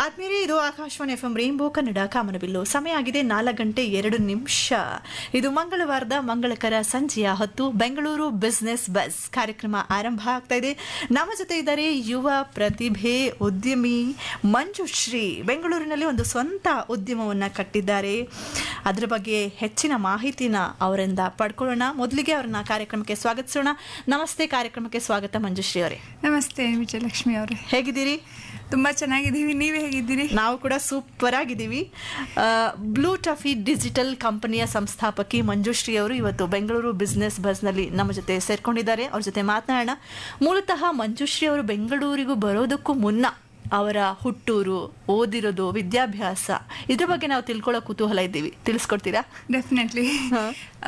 ಆದ್ಮೇಲೆ ಇದು Akashvani F M rainbow Kannada ಕಾಮನಬಿಲ್ಲು ಸಮಯ ಆಗಿದೆ ನಾಲ್ಕು ಗಂಟೆ ಎರಡು ನಿಮಿಷ ಇದು ಮಂಗಳವಾರದ ಮಂಗಳಕರ ಸಂಜೆಯ ಹೊತ್ತು ಬೆಂಗಳೂರು ಬಿಸ್ನೆಸ್ ಬಸ್ ಕಾರ್ಯಕ್ರಮ ಆರಂಭ ಆಗ್ತಾ ಇದೆ ನಮ್ಮ ಜೊತೆ ಇದ್ದಾರೆ ಯುವ ಪ್ರತಿಭೆ ಉದ್ಯಮಿ ಮಂಜುಶ್ರೀ ಬೆಂಗಳೂರಿನಲ್ಲಿ ಒಂದು ಸ್ವಂತ ಉದ್ಯಮವನ್ನು ಕಟ್ಟಿದ್ದಾರೆ ಅದರ ಬಗ್ಗೆ ಹೆಚ್ಚಿನ ಮಾಹಿತಿನ ಅವರಿಂದ ಪಡ್ಕೊಳ್ಳೋಣ ಮೊದಲಿಗೆ ಅವ್ರನ್ನ ಕಾರ್ಯಕ್ರಮಕ್ಕೆ ಸ್ವಾಗತಿಸೋಣ ನಮಸ್ತೆ ಕಾರ್ಯಕ್ರಮಕ್ಕೆ ಸ್ವಾಗತ ಮಂಜುಶ್ರೀ ಅವರೇ ನಮಸ್ತೆ ವಿಜಯಲಕ್ಷ್ಮಿ ಅವರೇ ಹೇಗಿದ್ದೀರಿ ತುಂಬಾ ಚೆನ್ನಾಗಿದ್ದೀವಿ ನೀವೇ ಹೇಗಿದ್ದೀರಿ ನಾವು ಕೂಡ ಸೂಪರ್ ಆಗಿದ್ದೀವಿ ಬ್ಲೂ ಟಫಿ ಡಿಜಿಟಲ್ ಕಂಪನಿಯ ಸಂಸ್ಥಾಪಕಿ ಮಂಜುಶ್ರೀ ಅವರು ಇವತ್ತು ಬೆಂಗಳೂರು ಬಿಸ್ನೆಸ್ ಬಸ್ನಲ್ಲಿ ನಮ್ಮ ಜೊತೆ ಸೇರ್ಕೊಂಡಿದ್ದಾರೆ ಅವ್ರ ಜೊತೆ ಮಾತನಾಡೋಣ ಮೂಲತಃ ಮಂಜುಶ್ರೀ ಅವರು ಬೆಂಗಳೂರಿಗೂ ಬರೋದಕ್ಕೂ ಮುನ್ನ ಅವರ ಹುಟ್ಟೂರು ಓದಿರೋದು ವಿದ್ಯಾಭ್ಯಾಸ ಇದ್ರ ಬಗ್ಗೆ ನಾವು ತಿಳ್ಕೊಳ್ಳೋ ಕುತೂಹಲ ಇದ್ದೀವಿ ತಿಳಿಸ್ಕೊಡ್ತೀರಾ ಡೆಫಿನೆಟ್ಲಿ ಹಾ.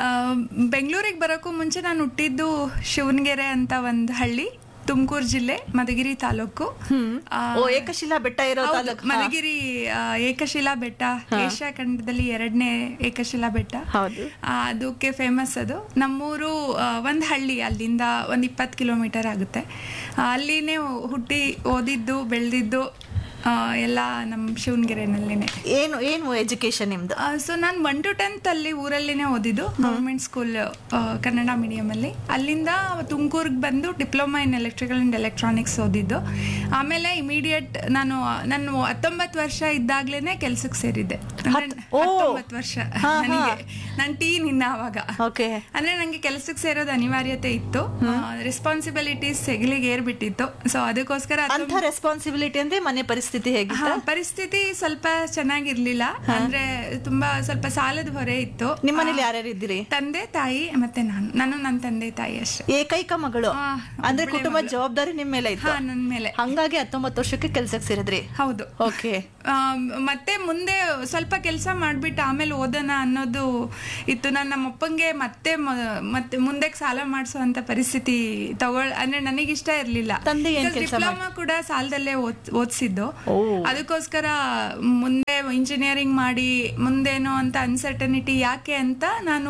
ಬೆಂಗಳೂರಿಗೆ ಬರೋಕ್ಕೂ ಮುಂಚೆ ನಾನು ಹುಟ್ಟಿದ್ದು ಶಿವನಗೆರೆ ಅಂತ ಒಂದು ಹಳ್ಳಿ ತುಮಕೂರು ಜಿಲ್ಲೆ ಮಧುಗಿರಿ ತಾಲೂಕು ಆ, ಓ ಏಕಶಿಲಾ ಬೆಟ್ಟ ಇರೋ ಹೌದು, ತಾಲೂಕು ಹಾ. ಮಧುಗಿರಿ ಆ, ಏಕಶಿಲಾ ಬೆಟ್ಟ ಏಷ್ಯಾ ಖಂಡದಲ್ಲಿ ಎರಡನೇ ಏಕಶಿಲಾ ಬೆಟ್ಟ ಹೌದು ಆ, ಅದಕ್ಕೆ ಫೇಮಸ್ ಅದು ನಮ್ಮೂರು ಒಂದು ಹಳ್ಳಿ ಅಲ್ಲಿಂದ ಒಂದು ಇಪ್ಪತ್ತು ಕಿಲೋಮೀಟರ್ ಆಗುತ್ತೆ ಆ, ಅಲ್ಲಿನೇ ಹುಟ್ಟಿ ಓದಿದ್ದು ಬೆಳೆದಿದ್ದು ಎಲ್ಲ ನಮ್ಮ ಶಿವನಗೆರೆನಲ್ಲಿನೇ ಏನು ಏನು ಎಜುಕೇಶನ್ ನಿಮ್ದು ಸೊ ನಾನು ಒನ್ ಟು ಟೆಂತ್ ಅಲ್ಲಿ ಊರಲ್ಲಿನೇ ಓದಿದ್ದು ಗೌರ್ಮೆಂಟ್ ಸ್ಕೂಲ್ ಕನ್ನಡ ಮೀಡಿಯಂ ಅಲ್ಲಿ ಅಲ್ಲಿಂದ ತುಮಕೂರ್ಗೆ ಬಂದು diploma in electrical and electronics ಓದಿದ್ದು ಆಮೇಲೆ ಇಮಿಡಿಯೇಟ್ ನಾನು ನಾನು ಹತ್ತೊಂಬತ್ತು ವರ್ಷ ಇದ್ದಾಗ್ಲೇನೆ ಕೆಲ್ಸಕ್ಕೆ ಸೇರಿದ್ದೆ ಹತ್- ಓ. ಹತ್ತೊಂಬತ್ತು ವರ್ಷ ಹಾ, ಹಾ. ನನಗೆ ನಾನು ಟೀನ್ ಇನ್ನ ಅವಾಗ ಓಕೆ ಅಂದ್ರೆ ನಂಗೆ ಕೆಲ್ಸಕ್ಕೆ ಸೇರೋದು ಅನಿವಾರ್ಯತೆ ಇತ್ತು ರೆಸ್ಪಾನ್ಸಿಬಿಲಿಟೀಸ್ ಹೆಗಲಿಗೆ ಏರ್ಬಿಟ್ಟಿತ್ತು ಸೊ ಅದಕ್ಕೋಸ್ಕರ ಅಂತ ರೆಸ್ಪಾನ್ಸಿಬಿಲಿಟಿ ಅಂದ್ರೆ ಮನೆ ಪರಿಸ್ಥಿತಿ ಹೇಗಿತ್ತು ಹಾ, ಪರಿಸ್ಥಿತಿ ಸ್ವಲ್ಪ ಚೆನ್ನಾಗಿರ್ಲಿಲ್ಲ ಅಂದ್ರೆ ತುಂಬಾ ಸ್ವಲ್ಪ ಸಾಲದ ಹೊರೆ ಇತ್ತು ನಿಮ್ಮ ಮನೇಲಿ ಯಾರ್ಯಾರು ಇದ್ದೀರಿ ತಂದೆ ತಾಯಿ ಮತ್ತೆ ನಾನು ನಾನು ನನ್ನ ತಂದೆ ತಾಯಿ ಅಷ್ಟೇ ಏಕೈಕ ಮಗಳು ಆ, ಅಂದ್ರೆ ಒಬ್ಳೆ ಕುಟುಂಬ ಮಗಳು. ಜವಾಬ್ದಾರಿ ನಿಮ್ ಮೇಲೆ ಇತ್ತು ಹಾ ನನ್ ಮೇಲೆ ಹಂಗಾಗಿ ಹತ್ತೊಂಬತ್ತು ವರ್ಷಕ್ಕೆ ಕೆಲ್ಸಕ್ಕೆ ಸೇರಿದ್ರಿ ಹೌದು ಓಕೆ ಆ, ಮತ್ತೆ ಮುಂದೆ ಸ್ವಲ್ಪ ಕೆಲಸ ಮಾಡ್ಬಿಟ್ಟು ಆಮೇಲೆ ಓದೋಣ ಅನ್ನೋದು ಇತ್ತು ನಾನು ನಮ್ಮ ಅಪ್ಪಂಗೆ ಮತ್ತೆ ಮ- ಮತ್ತೆ ಮುಂದೆ ಸಾಲ ಮಾಡಿಸುವಂತ ಪರಿಸ್ಥಿತಿ ತಗೊಳ್ ಅಂದ್ರೆ ನನಗಿಷ್ಟ ಇರ್ಲಿಲ್ಲ ತಂದೆ ಏನ್ ಕೆಲ್ಸ ಡಿಪ್ಲೊಮಾ ಕೂಡ ಸಾಲದಲ್ಲೇ ಓದ್ ಓದಿಸಿದ್ದು ಓ. ಅದಕ್ಕೋಸ್ಕರ ಮುಂದೆ ಇಂಜಿನಿಯರಿಂಗ್ ಮಾಡಿ ಮುಂದೇನೋ ಅಂತ ಅನ್ಸರ್ಟನಿಟಿ ಯಾಕೆ ಅಂತ ನಾನು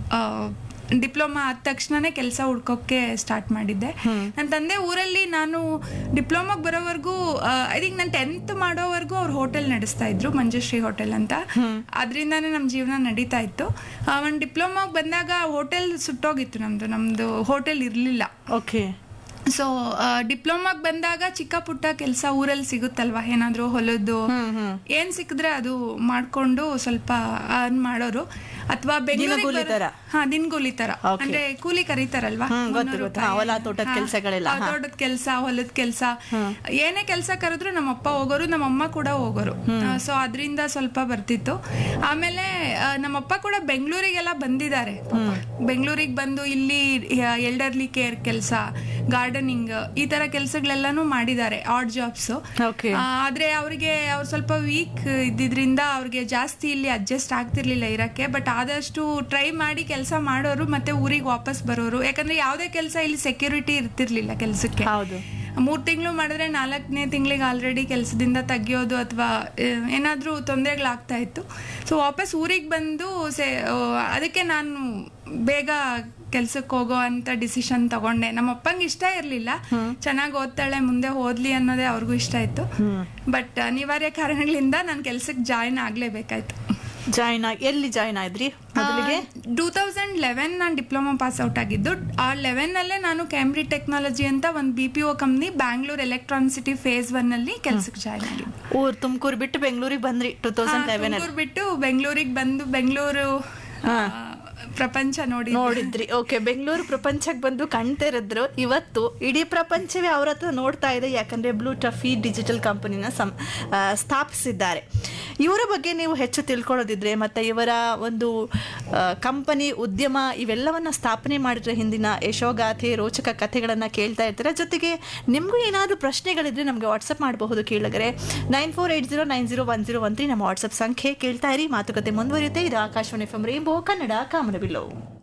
ಡಿಪ್ಲೊಮಾ ಆದ ತಕ್ಷಣನೇ ಕೆಲಸ ಹುಡ್ಕೋಕೆ ಸ್ಟಾರ್ಟ್ ಮಾಡಿದ್ದೆ ನನ್ನ ತಂದೆ ಊರಲ್ಲಿ ನಾನು ಡಿಪ್ಲೊಮಾಗೆ ಬರೋವರೆಗೂ ಐ ಥಿಂಕ್ ನಾನು ಟೆಂತ್ ಮಾಡೋವರೆಗೂ ಅವ್ರು ಹೋಟೆಲ್ ನಡೆಸ್ತಾ ಇದ್ರು ಮಂಜುಶ್ರೀ ಹೋಟೆಲ್ ಅಂತ ಅದರಿಂದಾನೇ ನಮ್ಮ ಜೀವನ ನಡೀತಾ ಇತ್ತು ಒಂದು ಡಿಪ್ಲೊಮಾಗೆ ಬಂದಾಗ ಹೋಟೆಲ್ ಸುಟ್ಟೋಗಿತ್ತು ನಮ್ದು ನಮ್ದು ಹೋಟೆಲ್ ಇರಲಿಲ್ಲ ಓಕೆ ಸೊ ಡಿಪ್ಲೊಮಾಗ್ ಬಂದಾಗ ಚಿಕ್ಕ ಪುಟ್ಟ ಕೆಲಸ ಊರಲ್ಲಿ ಸಿಗುತ್ತಲ್ವಾ ಏನಾದ್ರೂ ಹೊಲದ್ದು ಏನ್ ಸಿಕ್ಕಿದ್ರೆ ಅದು ಮಾಡ್ಕೊಂಡು ಸ್ವಲ್ಪ ಅರ್ನ್ ಮಾಡೋರು ಅಥವಾ ದಿನಗೂಲಿ ತರ? ಹಾ ದಿನಗೂಲಿ ತರ Okay. ಅಂದ್ರೆ ಕೂಲಿ ಕರೀತಾರಲ್ವಾ ಹ್ಮ್, ಗೊತ್ತು, ಮುನ್ನೂರು ಗೊತ್ತು. ರೂಪಾಯಿ. ಹಾ, ಹೊಲ, ತೋಟದ್ ಹಾ, ಕೆಲ್ಸಗಳೆಲ್ಲ, ಹಾ, ಹಾ. ತೋಟದ ಕೆಲಸ ಹೊಲದ ಕೆಲಸ ಏನೇ ಕೆಲಸ ಕರೆದ್ರು ನಮ್ಮ ಅಪ್ಪ ಹೋಗೋರು ನಮ್ಮ ಅಮ್ಮ ಕೂಡ ಹೋಗೋರು ಸೊ ಅದರಿಂದ ಸ್ವಲ್ಪ ಬರ್ತಿತ್ತು ಆಮೇಲೆ ಆ, ನಮ್ಮಪ್ಪ ಕೂಡ ಬೆಂಗಳೂರಿಗೆಲ್ಲ ಬಂದಿದ್ದಾರೆ ಬೆಂಗಳೂರಿಗೆ ಬಂದು ಇಲ್ಲಿ ಎಲ್ಡರ್ಲಿ ಕೇರ್ ಕೆಲಸ ಗಾರ್ಡನಿಂಗ್ ಈ ತರ ಕೆಲಸಗಳೆಲ್ಲಾನು ಮಾಡಿದ್ದಾರೆ ಆಡ್ ಜಾಬ್ಸ್ ಓಕೆ ಆದ್ರೆ ಅವ್ರಿಗೆ ಅವ್ರು ಸ್ವಲ್ಪ ವೀಕ್ ಇದ್ದಿದ್ರಿಂದ ಅವ್ರಿಗೆ ಜಾಸ್ತಿ ಇಲ್ಲಿ ಅಡ್ಜಸ್ಟ್ ಆಗ್ತಿರ್ಲಿಲ್ಲ ಇರಕ್ಕೆ ಬಟ್ ಆದಷ್ಟು ಟ್ರೈ ಮಾಡಿ ಕೆಲಸ ಮಾಡೋರು ಮತ್ತೆ ಊರಿಗೆ ವಾಪಸ್ ಬರೋರು ಯಾಕಂದ್ರೆ ಯಾವುದೇ ಕೆಲಸ ಇಲ್ಲಿ ಸೆಕ್ಯೂರಿಟಿ ಇರ್ತಿರ್ಲಿಲ್ಲ ಕೆಲಸಕ್ಕೆ ಹೌದು ಮೂರ್ ತಿಂಗಳು ಮಾಡಿದ್ರೆ ನಾಲ್ಕನೇ ತಿಂಗಳಿಗೆ ಆಲ್ರೆಡಿ ಕೆಲಸದಿಂದ ತೆಗಿಯೋದು ಅಥವಾ ಏನಾದರೂ ತೊಂದರೆಗಳಾಗ್ತಾ ಇತ್ತು ಸೊ ವಾಪಸ್ ಊರಿಗೆ ಬಂದು ಸೆ ಆ, ಅದಕ್ಕೆ ನಾನು ಬೇಗ ಕೆಲ್ಸಕ್ಕೆ ಹೋಗೋ ಅಂತ ಡಿಸಿಷನ್ ತಗೊಂಡೆ ನಮ್ಮ ಅಪ್ಪಂಗೆ ಇಷ್ಟ ಇರಲಿಲ್ಲ ಚೆನ್ನಾಗಿ ಓದ್ತಾಳೆ ಮುಂದೆ ಓದ್ಲಿ ಅನ್ನೋದೇ ಅವ್ರಿಗೂ ಇಷ್ಟ ಇತ್ತು ಬಟ್ ಅನಿವಾರ್ಯ ಕಾರಣಗಳಿಂದ ನಾನು ಕೆಲ್ಸಕ್ಕೆ ಜಾಯಿನ್ ಆಗ್ಲೇಬೇಕಾಯ್ತು ಜಾಯಿನ್ ಆಗಿ ಎಲ್ಲಿ ಜಾಯಿನ್ ಆದ್ರಿ ಮೊದಲಿಗೆ ಟೂ ತೌಸಂಡ್ ಲೆವೆನ್ ನಾನು ಡಿಪ್ಲೊಮಾ ಪಾಸ್ ಔಟ್ ಆಗಿದ್ದು ಆ ಲೆವೆನ್ ಅಲ್ಲೇ ನಾನು ಕ್ಯಾಂಬ್ರಿ ಟೆಕ್ನಾಲಜಿ ಅಂತ ಒಂದು B P O company Bangalore electronic city phase one ಅಲ್ಲಿ ಕೆಲ್ಸಕ್ಕೆ ಜಾಯ್ನ್ ಆಗಿದ್ದು ಊರ್ ತುಮಕೂರು ಬಿಟ್ಟು ಬೆಂಗಳೂರಿಗೆ ಬಂದ್ರಿ ಟೂ ತೌಸಂಡ್ ಲೆವೆನ್ ಅಲ್ಲಿ ತುಮಕೂರು ಬಿಟ್ಟು ಬೆಂಗಳೂರಿಗೆ ಬಂದು ಬೆಂಗಳೂರು ಆ, ಪ್ರಪಂಚ ನೋಡಿ ನೋಡಿದ್ರಿ ಓಕೆ ಬೆಂಗಳೂರು ಪ್ರಪಂಚಕ್ಕೆ ಬಂದು ಕಾಣ್ತಿರಿದ್ರು ಇವತ್ತು ಇಡೀ ಪ್ರಪಂಚವೇ ಅವ್ರ ಹತ್ರ ನೋಡ್ತಾ ಇದೆ ಯಾಕಂದ್ರೆ ಬ್ಲೂ ಟಫಿ ಡಿಜಿಟಲ್ ಕಂಪನಿನ ಸಂ ಆ, ಸ್ಥಾಪಿಸಿದ್ದಾರೆ ಇವರ ಬಗ್ಗೆ ನೀವು ಹೆಚ್ಚು ತಿಳ್ಕೊಳ್ಳೋದಿದ್ರೆ ಮತ್ತೆ ಇವರ ಒಂದು ಕಂಪನಿ ಉದ್ಯಮ ಇವೆಲ್ಲವನ್ನ ಸ್ಥಾಪನೆ ಮಾಡಿದ್ರೆ ಹಿಂದಿನ ಯಶೋಗಾಥೆ ರೋಚಕ ಕಥೆಗಳನ್ನ ಕೇಳ್ತಾ ಇರ್ತೀರ ಜೊತೆಗೆ ನಿಮಗೂ ಏನಾದರೂ ಪ್ರಶ್ನೆಗಳಿದ್ರೆ ನಮಗೆ ವಾಟ್ಸಪ್ ಮಾಡಬಹುದು ಕೇಳಿದರೆ nine four eight zero nine zero one zero one three ನಮ್ಮ ವಾಟ್ಸಪ್ ಸಂಖ್ಯೆ ಕೇಳ್ತಾ ಇರಿ ಮಾತುಕತೆ ಮುಂದುವರಿಯುತ್ತೆ ಇದು Akashvani F M rainbow Kannada ಕಾಮನಬಿಲ್ಲು